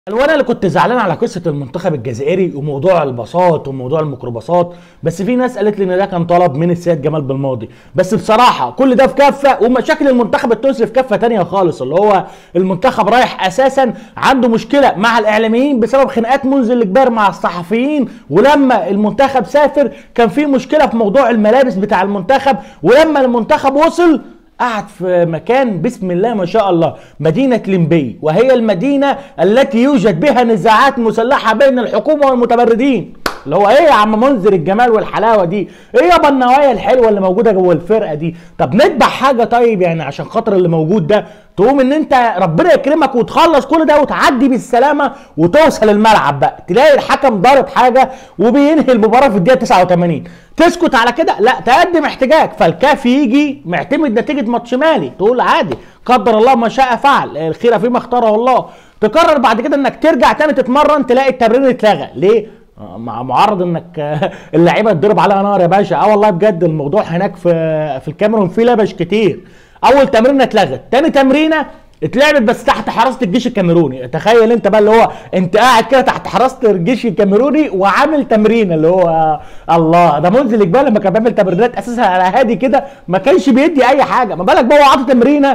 وانا اللي كنت زعلان على قصه المنتخب الجزائري وموضوع الباصات وموضوع الميكروباصات بس في ناس قالت لي ان ده كان طلب من السيد جمال بالماضي بس بصراحه كل ده في كفه ومشاكل المنتخب التونسي في كفه تانية خالص اللي هو المنتخب رايح اساسا عنده مشكله مع الاعلاميين بسبب خناقات منذ الكبار مع الصحفيين ولما المنتخب سافر كان في مشكله في موضوع الملابس بتاع المنتخب ولما المنتخب وصل قعد في مكان بسم الله ما شاء الله مدينة لمبي وهي المدينة التي يوجد بها نزاعات مسلحة بين الحكومة والمتمردين اللي هو ايه يا عم منذر الجمال والحلاوه دي ايه يابا النوايا الحلوه اللي موجوده جوه الفرقه دي طب نذبح حاجه طيب يعني عشان خاطر اللي موجود ده تقوم ان انت ربنا يكرمك وتخلص كل ده وتعدي بالسلامه وتوصل الملعب بقى تلاقي الحكم ضارب حاجه وبينهي المباراه في الدقيقه 89 تسكت على كده لا تقدم احتجاج فالكاف يجي معتمد نتيجه ماتش مالي تقول عادي قدر الله ما شاء فعل الخير فيما اختاره الله تقرر بعد كده انك ترجع تاني تتمرن تلاقي التمرين اتلغى ليه مع معرض انك اللعيبه تضرب عليها نار يا باشا اه والله بجد الموضوع هناك في في الكاميرون فيه لبش كتير اول تمرينه اتلغت تاني تمرينه اتلعبت بس تحت حراسه الجيش الكاميروني تخيل انت بقى اللي هو انت قاعد كده تحت حراسه الجيش الكاميروني وعامل تمرين اللي هو الله ده منزل اجبال لما كان بيعمل تمرينات اساسا على هادي كده ما كانش بيدي اي حاجه ما بالك بقى هو عاطي تمرينه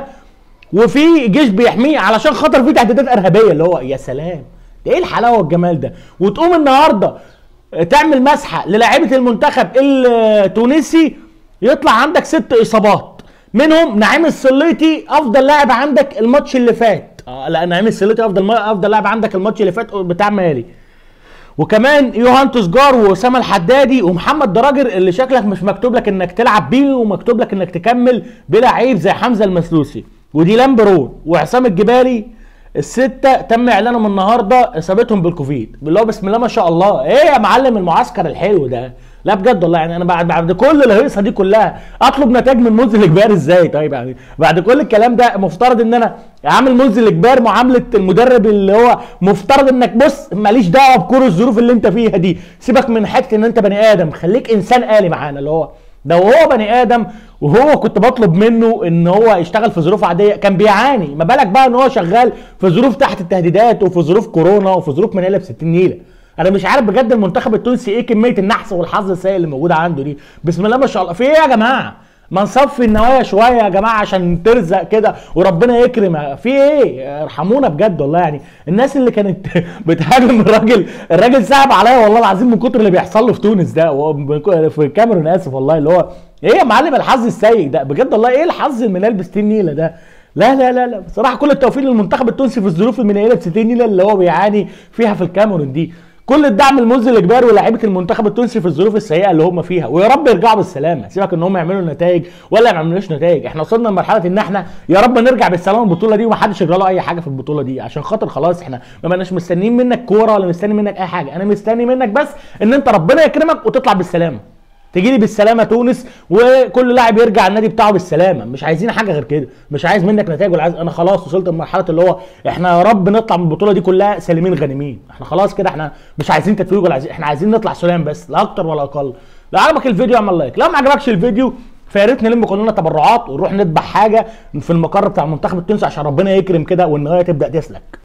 وفي جيش بيحميه علشان خاطر في تهديدات ارهابيه اللي هو يا سلام ده ايه الحلاوه والجمال ده وتقوم النهارده تعمل مسحه للاعيبه المنتخب التونسي يطلع عندك ست اصابات منهم نعيم السليطي افضل لاعب عندك الماتش اللي فات آه لا نعيم السليطي افضل افضل لاعب عندك الماتش اللي فات بتاع مالي وكمان يوهانتوس جار واسامه الحدادي ومحمد دراجر اللي شكلك مش مكتوب لك انك تلعب بيه ومكتوب لك انك تكمل بلعيب زي حمزه المسلوسي ودي لامبرون وعصام الجبالي الستة تم اعلانهم النهارده اصابتهم بالكوفيد اللي هو بسم الله ما شاء الله ايه يا معلم المعسكر الحلو ده لا بجد والله يعني انا بعد بعد كل الهيصه دي كلها اطلب نتائج من منزل الاجبار ازاي طيب يعني بعد كل الكلام ده مفترض ان انا عامل منزل الاجبار معامله المدرب اللي هو مفترض انك بص ماليش دعوه بكل الظروف اللي انت فيها دي سيبك من حته ان انت بني ادم خليك انسان آلي معانا اللي هو ده وهو بني ادم وهو كنت بطلب منه ان هو يشتغل في ظروف عاديه كان بيعاني ما بالك بقى ان هو شغال في ظروف تحت التهديدات وفي ظروف كورونا وفي ظروف منيله ب 60 نيله انا مش عارف بجد المنتخب التونسي ايه كميه النحس والحظ السيء اللي موجوده عنده دي بسم الله ما شاء الله في ايه يا جماعه ما نصفي النوايا شويه يا جماعه عشان ترزق كده وربنا يكرم في ايه ارحمونا بجد والله يعني الناس اللي كانت بتهاجم الراجل الراجل صعب عليا والله العظيم من كتر اللي بيحصل له في تونس ده في الكاميرون اسف والله اللي هو ايه يا معلم الحظ السيء ده بجد والله ايه الحظ المنال ب 60 نيله ده لا لا لا لا بصراحه كل التوفيق للمنتخب التونسي في الظروف المنيله ب 60 نيله اللي هو بيعاني فيها في الكاميرون دي كل الدعم المنزل الاجباري ولاعيبه المنتخب التونسي في الظروف السيئه اللي هم فيها ويا رب يرجعوا بالسلامه سيبك ان هم يعملوا نتائج ولا ما يعملوش نتائج احنا وصلنا لمرحله ان احنا يا رب نرجع بالسلامه البطوله دي ومحدش يجرى له اي حاجه في البطوله دي عشان خاطر خلاص احنا ما بقناش مستنيين منك كوره ولا مستني منك اي حاجه انا مستني منك بس ان انت ربنا يكرمك وتطلع بالسلامه تجي لي بالسلامه تونس وكل لاعب يرجع النادي بتاعه بالسلامه مش عايزين حاجه غير كده مش عايز منك نتائج ولا عايز انا خلاص وصلت لمرحله اللي هو احنا يا رب نطلع من البطوله دي كلها سالمين غانمين احنا خلاص كده احنا مش عايزين تتويج ولا عايزين احنا عايزين نطلع سلام بس لا اكتر ولا اقل لو عجبك الفيديو اعمل لايك لو ما عجبكش الفيديو فيا ريت نلم كلنا تبرعات ونروح نذبح حاجه في المقر بتاع المنتخب التونسي عشان ربنا يكرم كده والنهايه تبدا تسلك